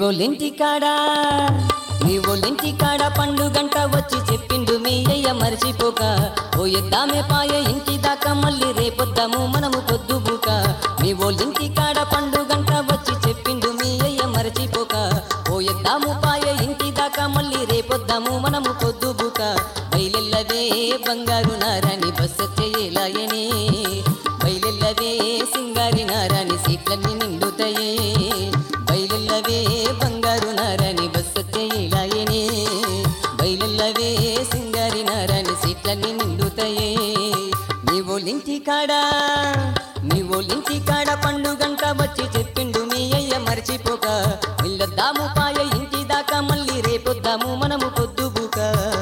ఓలింటి కాడా నీ ఓలింటి కాడ పండుగంట వచ్చి చెప్పిండు మీ అయ్య మర్చిపోక ఓ ఎద్దామే పాయ ఇంటి దాకా మళ్ళీ రేపొద్దాము మనము పొద్దుబూక మీ ఓలింటి కాడ పండుగంట వచ్చి చెప్పిండు మీ అయ్య మర్చిపోక ఓ ఎద్దాము పాయ ఇంటి దాకా మళ్ళీ రేపొద్దాము మనము పొద్దుబూక బయలెల్లవే బంగారు నారాని బస్సు చేయలాయని బయలెల్లవే సింగారి నారాని సీట్లన్నీ నిండుతాయే బయలెల్లవే బంగారు నారాని బస్సు చేయలాయని బయలెల్లవే సింగారి నారాని సీట్లన్నీ నిండుతాయే నీ ఓలింటి కాడా నీ ఓలింటి కాడ పండుగంట వచ్చి చెప్పిండు మీ అయ్య మర్చిపోక వెళ్ళొద్దాము పాయ ఇంటి దాకా మళ్ళీ రేపొద్దాము మనము పొద్దుబూక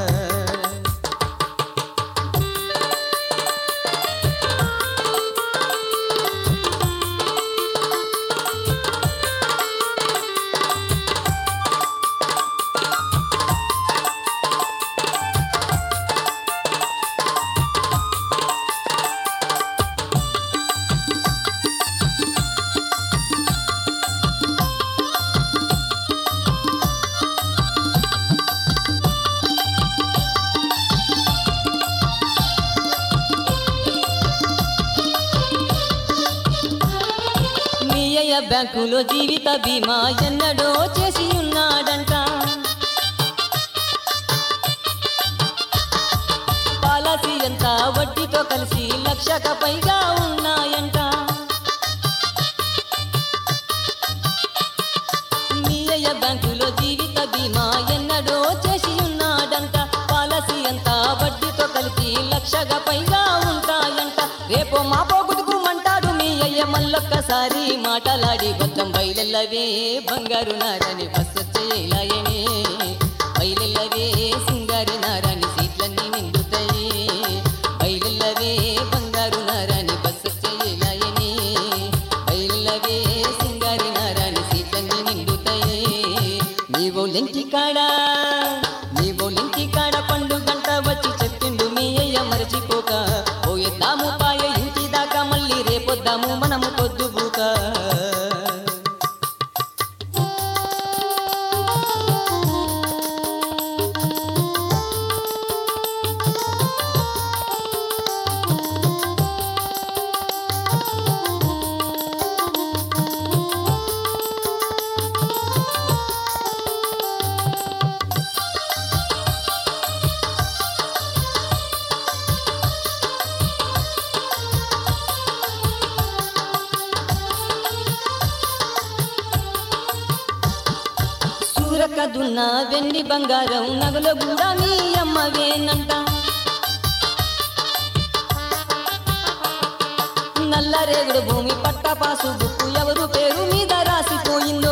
మీ అయ్య బ్యాంకులో జీవిత బీమా ఎన్నడో చేసి ఉన్నాడంట పాలసీ ఎంత వడ్డీతో కలిసి లక్షక పైగా ఉన్నాయంట మీ అయ్య బ్యాంకులో జీవిత బీమా ఎన్నడో చేసి ఉన్నాడంట పాలసీ ఎంత వడ్డీతో కలిసి లక్షగా పైగా ఉంటాయంట రేపో మాపో గుదుకుమంటాడు మీ అయ్య మళ్ళొక్కసారి మాటలాడి బద్దం బయలెల్లవే బంగారు నారని బస్సు చేయలాయనే బయలెల్లవే సింగారి నారాని సీట్లన్నీ నిండుతాయి బయలెల్లవే బంగారు నారాని బస్సు చేయలాయనే బయలెల్లవే సింగారి నారాని సీట్లన్నీ నిండుతాయి నీవో లెంటి కాడా నీవో లెంటి కాడ పండుగంట వచ్చి చెప్పిండు మీ అయ్య మరచిపోక పోయేద్దాము పాయ ఇంటి దాకా మళ్ళీ రేపొద్దాము మనము పొద్దుబూక సూరక దున్న వెండి బంగారం నగలు కూడా మీ అమ్మవేనంట నల్లరేగుడు భూమి పట్ట పాసు బుక్కు ఎవరు పేరు మీద రాసిపోయిందో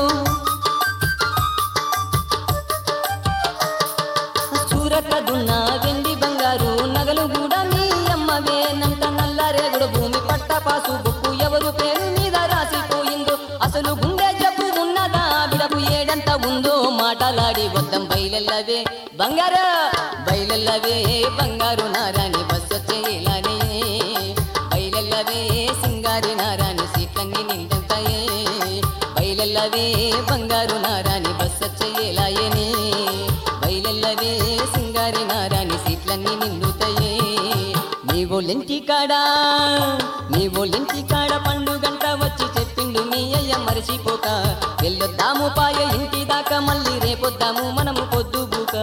సూరక దున్న వెండి బంగారు నగలు కూడా మీ అమ్మవేనంట నల్లరేగుడు భూమి పట్ట పాసు బుక్కు ఎవరు పేరు మీద రాసిపోయిందో అసలు గుండె జబ్బు ఉన్నదా బిడకు ఏడంత ఉందో మాటలాడి వద్దం బయలెల్లవే బంగారు బయలెల్లవే బంగారు నారాని బస్సు చేయలానే బయలెల్లవే సింగారి నారాని సీట్లన్నీ నిండుతాయే బయలెల్లవే బంగారు నారాని బస్సు చేయలాయనే బయలెల్లవే సింగారి నారాని సీట్లన్నీ నిండుతాయే నీవో లెంటి కాడా నీవో లెంటి కాడ పండుగంట వచ్చి చెప్పిండు మీ అయ్య మరిచిపోక వెళ్ళొద్దాము పాయ ఇంటి దాకా మళ్ళీ రేపొద్దాము మనము పొద్దుబూక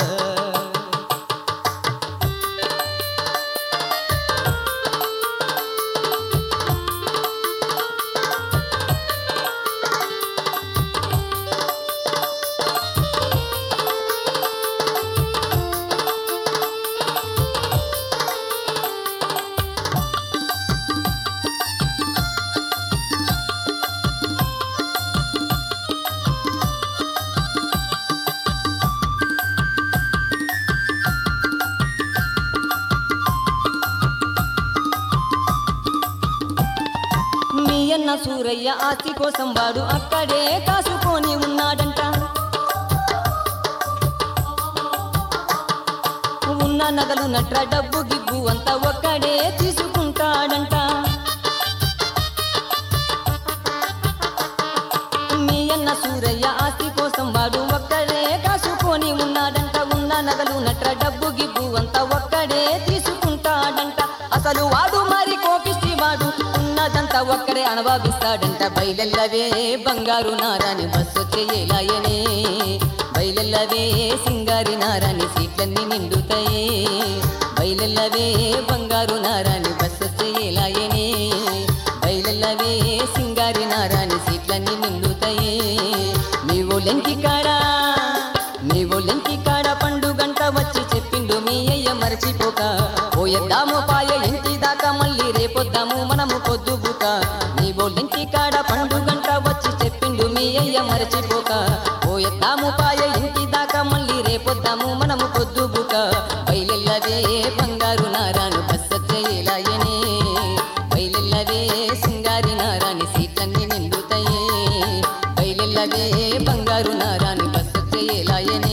మీ అన్న సూరయ్య ఆస్తి కోసం వాడు అక్కడే కాసుకొని ఉన్నాడంట ఉన్న నగలు నట్ర డబ్బు గిబ్బు అంతా ఒక్కడే తీసుకుంటాడంట మీ అన్న సూరయ్య ఆస్తి కోసం జవాబిస్తాడంట బయలెల్లవే బంగారు నారాని బస్సు చేయలాయనే బయలెల్లవే సింగారి నారాని సీట్లన్నీ నిండుతాయే బయలెల్లవే బంగారు నారాని బస్సు చేయలాయనే బయలెల్లవే సింగారి నారాని సీట్లన్నీ నిండుతాయే నీవు లెంకి కాడా నీవు లెంకి కాడ పండుగంట వచ్చి చెప్పిండు మీ అయ్య మరచిపోక పోయద్దాము పాయ ఇంటి దాకా మళ్ళీ రేపొద్దాము మనము పొద్దుబుక నీవు లెంకి కాడ పండుగంట వచ్చి చెప్పిండు మీ అయ్య మరచిపోక పోయద్దాము పాయ ఇంటి దాకా మళ్ళీ రేపొద్దాము మనము పొద్దుబుక బయలెల్లవే బంగారు నారాను బస్స చేయలాయనే బయలెల్లవే సింగారి నారాని సీట్లన్నీ నిండుతాయే బయలెల్లవే బంగారు నారాని బస్సు చేయలాయనే